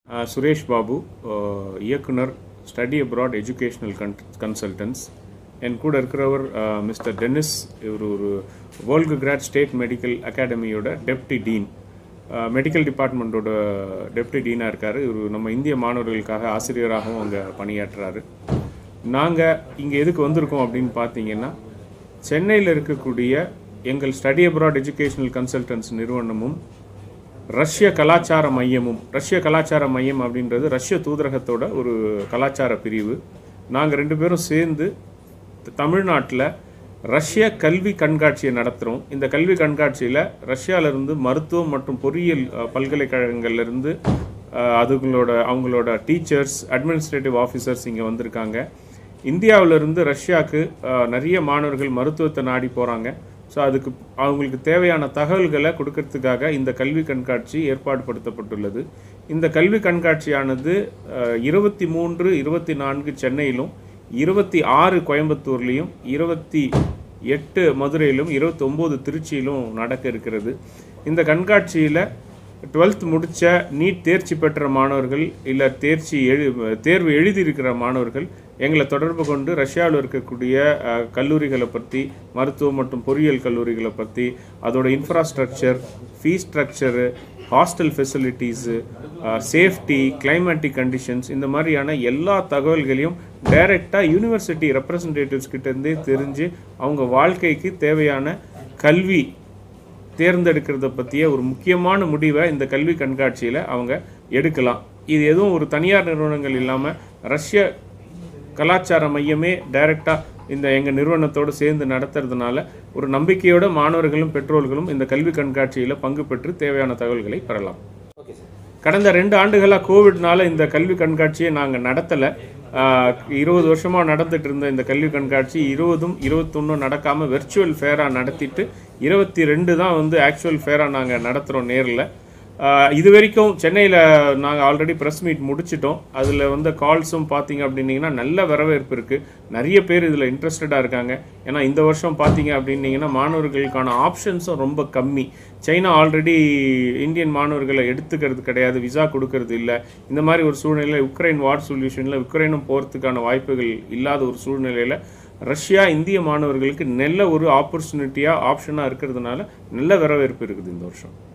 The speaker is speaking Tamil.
Uh, சுரேஷ் பாபு uh, இயக்குனர் study abroad educational con consultants என் கூட இருக்கிறவர் மிஸ்டர் டென்னிஸ் இவர் ஒரு வேர்ல்டு கிராட் ஸ்டேட் மெடிக்கல் அகாடமியோட டெப்டி டீன் மெடிக்கல் டிபார்ட்மெண்ட்டோட டெப்டி டீனாக இருக்கார் இவர் நம்ம இந்திய மாணவர்களுக்காக ஆசிரியராகவும் அங்கே பணியாற்றுறாரு நாங்கள் இங்கே எதுக்கு வந்திருக்கோம் அப்படின்னு பார்த்தீங்கன்னா சென்னையில் இருக்கக்கூடிய எங்கள் ஸ்டடி அப்ராட் எஜுகேஷனல் கன்சல்டன்ஸ் நிறுவனமும் ரஷ்ய கலாச்சார மையமும் ரஷ்ய கலாச்சார மையம் அப்படின்றது ரஷ்ய தூதரகத்தோட ஒரு கலாச்சார பிரிவு நாங்கள் ரெண்டு பேரும் சேர்ந்து தமிழ்நாட்டில் ரஷ்ய கல்வி கண்காட்சியை நடத்துகிறோம் இந்த கல்வி கண்காட்சியில் ரஷ்யாவிலிருந்து மருத்துவம் மற்றும் பொறியியல் அஹ், பல்கலைக்கழகங்கள்லேருந்து அஹ், அதுங்களோட அவங்களோட டீச்சர்ஸ் அட்மினிஸ்ட்ரேட்டிவ் ஆஃபீஸர்ஸ் இங்கே வந்திருக்காங்க இந்தியாவிலிருந்து ரஷ்யாவுக்கு அஹ், நிறைய மாணவர்கள் மருத்துவத்தை நாடி போகிறாங்க ஸோ அதுக்கு அவங்களுக்கு தேவையான தகவல்களை கொடுக்கறதுக்காக இந்த கல்வி கண்காட்சி ஏற்பாடு படுத்தப்பட்டுள்ளது இந்த கல்வி கண்காட்சியானது இருபத்தி மூன்று இருபத்தி நான்கு சென்னையிலும் இருபத்தி ஆறு கோயம்புத்தூர்லேயும் இருபத்தி எட்டு மதுரையிலும் இருபத்தி ஒம்பது திருச்சியிலும் நடக்க இருக்கிறது இந்த கண்காட்சியில் டுவெல்த் முடித்த நீட் தேர்ச்சி பெற்ற மாணவர்கள் இல்லை தேர்ச்சி எழு தேர்வு எழுதியிருக்கிற மாணவர்கள் எங்களை தொடர்பு கொண்டு ரஷ்யாவில் இருக்கக்கூடிய அஹ், கல்லூரிகளை பற்றி மருத்துவம் மற்றும் பொறியியல் கல்லூரிகளை பற்றி அதோட infrastructure fees structure hostel facilities safety climatic conditions இந்த மாதிரியான எல்லா தகவல்களையும் டைரெக்டாக யூனிவர்சிட்டி ரெப்ரசன்டேட்டிவ்ஸ் கிட்டேருந்தே தெரிஞ்சு அவங்க வாழ்க்கைக்கு தேவையான கல்வி தேர்ந்தெடுக்கிறத பற்றிய ஒரு முக்கியமான முடிவை இந்த கல்வி கண்காட்சியில் அவங்க எடுக்கலாம் இது எதுவும் ஒரு தனியார் நிறுவனங்கள் இல்லாமல் ரஷ்ய கலாச்சார மையமே டைரெக்டாக இந்த எங்கள் நிறுவனத்தோடு சேர்ந்து நடத்துறதுனால ஒரு நம்பிக்கையோட மாணவர்களும் பெற்றோர்களும் இந்த கல்வி கண்காட்சியில் பங்கு பெற்று தேவையான தகவல்களை பெறலாம் ஓகே சார் கடந்த ரெண்டு ஆண்டுகளாக கோவிட்னால இந்த கல்வி கண்காட்சியை நாங்கள் நடத்தலை இருபது வருஷமாக நடந்துட்டு இருந்த இந்த கல்வி கண்காட்சி இருபதும் இருபத்தொன்னும் நடக்காமல் வெர்ச்சுவல் ஃபேராக நடத்திட்டு இருபத்தி ரெண்டு தான் வந்து ஆக்சுவல் ஃபேராக நாங்கள் நடத்துகிறோம் நேரில் இது வரைக்கும் சென்னையில் நாங்கள் ஆல்ரெடி ப்ரெஸ் மீட் முடிச்சிட்டோம் அதில் வந்து கால்ஸும் பார்த்தீங்க அப்படின்னீங்கன்னா நல்ல வரவேற்பு இருக்குது நிறைய பேர் இதில் இன்ட்ரெஸ்டடாக இருக்காங்க ஏன்னா இந்த வருஷம் பார்த்தீங்க அப்படின்னீங்கன்னா மாணவர்களுக்கான ஆப்ஷன்ஸும் ரொம்ப கம்மி சைனா ஆல்ரெடி இந்தியன் மாணவர்களை எடுத்துக்கிறது கிடையாது விசா கொடுக்கறது இல்லை இந்த மாதிரி ஒரு சூழ்நிலையில் உக்ரைன் வார் சொல்யூஷனில் உக்ரைனும் போகிறதுக்கான வாய்ப்புகள் இல்லாத ஒரு சூழ்நிலையில் ரஷ்யா இந்திய மாணவர்களுக்கு நல்ல ஒரு ஆப்பர்ச்சுனிட்டியாக ஆப்ஷனாக இருக்கிறதுனால நல்ல வரவேற்பு இருக்குது இந்த வருஷம்